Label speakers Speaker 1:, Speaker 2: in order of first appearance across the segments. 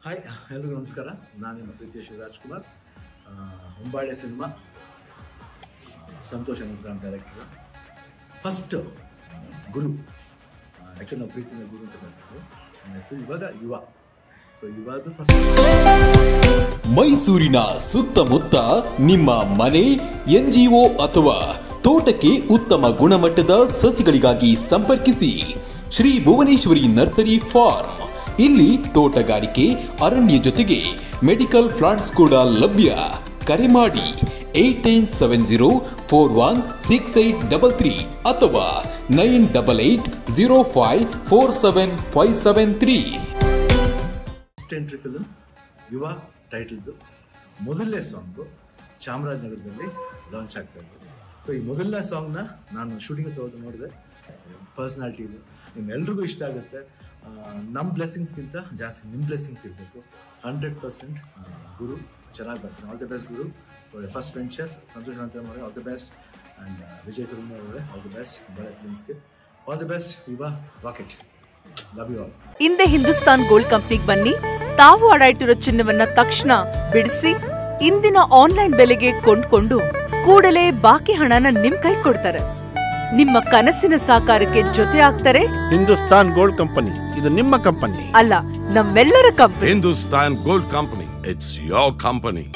Speaker 1: Hi ಎಲ್ರಿಗೂ ನಮಸ್ಕಾರ ನಾನು ನಿಮ್ಮ ಪ್ರೀತಿಯ ಶಿವರಾಜ್ ಕುಮಾರ್ ಆ, Hombale cinema Santhosh Ananthram director first ಗುರು ಆ್ಯಕ್ಚುಲಿ ನಾವು ಪ್ರೀತಿನ ಗುರು ಅಂತ ಕರಿತೀವಿ ಆ್ಯಕ್ಚುಲಿ ಇವಾಗ ಯುವ ಸೊ ಯುವದು ಫಸ್ಟ್
Speaker 2: ಮೈಸೂರಿನ ಸುತ್ತಮುತ್ತ ನಿಮ್ಮ ಮನೆ ಎನ್ಜಿಒ ಅಥವಾ ತೋಟಕ್ಕೆ ಉತ್ತಮ ಗುಣಮಟ್ಟದ ಸಸಿಗಳಿಗಾಗಿ ಸಂಪರ್ಕಿಸಿ ಶ್ರೀ ಭುವನೇಶ್ವರಿ ನರ್ಸರಿ ಫಾರ್ಮ್ ಇಲ್ಲಿ ತೋಟಗಾರಿಕೆ ಅರಣ್ಯ ಜೊತೆಗೆ ಮೆಡಿಕಲ್ ಪ್ಲಾಂಟ್ಸ್ ಕೂಡ ಲಭ್ಯ ಕರೆ ಮಾಡಿ eight nine seven zero four one six eight double three ಅಥವಾ nine double eight zero five four seven five seven three
Speaker 1: first entry film Yuva ಟೈಟಲ್ದು ಮೊದಲನೇ ಸಾಂಗು ಚಾಮರಾಜನಗರದಲ್ಲಿ ಲಾಂಚ್ ಆಗ್ತಾ ಇತ್ತು ಸೊ ಈ ಮೊದಲನೇ ಸಾಂಗ್ನ ನಾನು ಶೂಟಿಂಗ್ ತಗೊಂಡು ನೋಡಿದೆ ಪರ್ಸ್ನಾಲಿಟಿ ಇದು ನಿಮ್ಮೆಲ್ರಿಗೂ ಇಷ್ಟ ಆಗುತ್ತೆ ನಮ್ಮ ಬ್ಲೆಸ್ಸಿಂಗ್ಸ್ಗಿಂತ ಜಾಸ್ತಿ ನಿಮ್ಮ ಬ್ಲೆಸ್ಸಿಂಗ್ಸ್ ಇರಬೇಕು ಹಂಡ್ರೆಡ್ ಪರ್ಸೆಂಟ್ ಗುರು ಚೆನ್ನಾಗಿ ಬರ್ತೀನಿ ಆಲ್ ದಿ ಬೆಸ್ಟ್ ಗುರು ಫಸ್ಟ್ ವೆಂಚರ್ ಸಂತೋಷ್ ಅಂತ ಮಾಡಿ all the best and Vijay Kumar ಅವರೇ ಆಲ್ ದಿ ಬೆಸ್ಟ್ ಬಳೆ ಫಿಲ್ಮ್ಸ್ಗೆ all the best Yuva rocket love you all
Speaker 3: ಹಿಂದೆ ಹಿಂದೂಸ್ತಾನ್ ಗೋಲ್ಡ್ ಕಂಪ್ನಿಗೆ ಬನ್ನಿ ತಾವು ಅಡ ಇಟ್ಟಿರೋ ಚಿನ್ನವನ್ನ ತಕ್ಷಣ ಬಿಡಿಸಿ ಇಂದಿನ ಆನ್ಲೈನ್ ಬೆಲೆಗೆ ಕೊಂಡ್ಕೊಂಡು ಕೂಡಲೇ ಬಾಕಿ ಹಣನ ನಿಮ್ ಕೈ ಕೊಡ್ತಾರೆ ನಿಮ್ಮ ಕನಸಿನ ಸಾಕಾರಕ್ಕೆ ಜೊತೆ ಆಗ್ತಾರೆ
Speaker 4: ಹಿಂದೂಸ್ತಾನ್ ಗೋಲ್ಡ್ ಕಂಪನಿ ಇದು ನಿಮ್ಮ ಕಂಪನಿ
Speaker 3: ಅಲ್ಲ ನಮ್ಮೆಲ್ಲರ company
Speaker 5: Hindustan Gold Company. It's your company.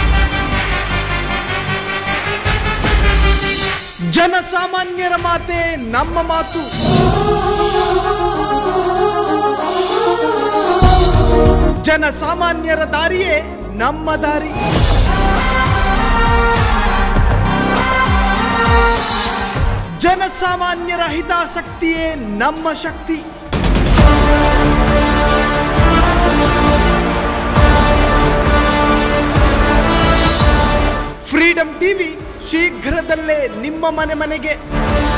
Speaker 4: ಜನಸಾಮಾನ್ಯರ ಮಾತೆ ನಮ್ಮ ಮಾತು ಜನಸಾಮಾನ್ಯರ ದಾರಿಯೇ ನಮ್ಮ ದಾರಿ ಜನಸಾಮಾನ್ಯರ ಹಿತಾಸಕ್ತಿಯೇ ನಮ್ಮ ಶಕ್ತಿ ಫ್ರೀಡಂ ಟಿವಿ ಶೀಘ್ರದಲ್ಲೇ ನಿಮ್ಮ ಮನೆ ಮನೆಗೆ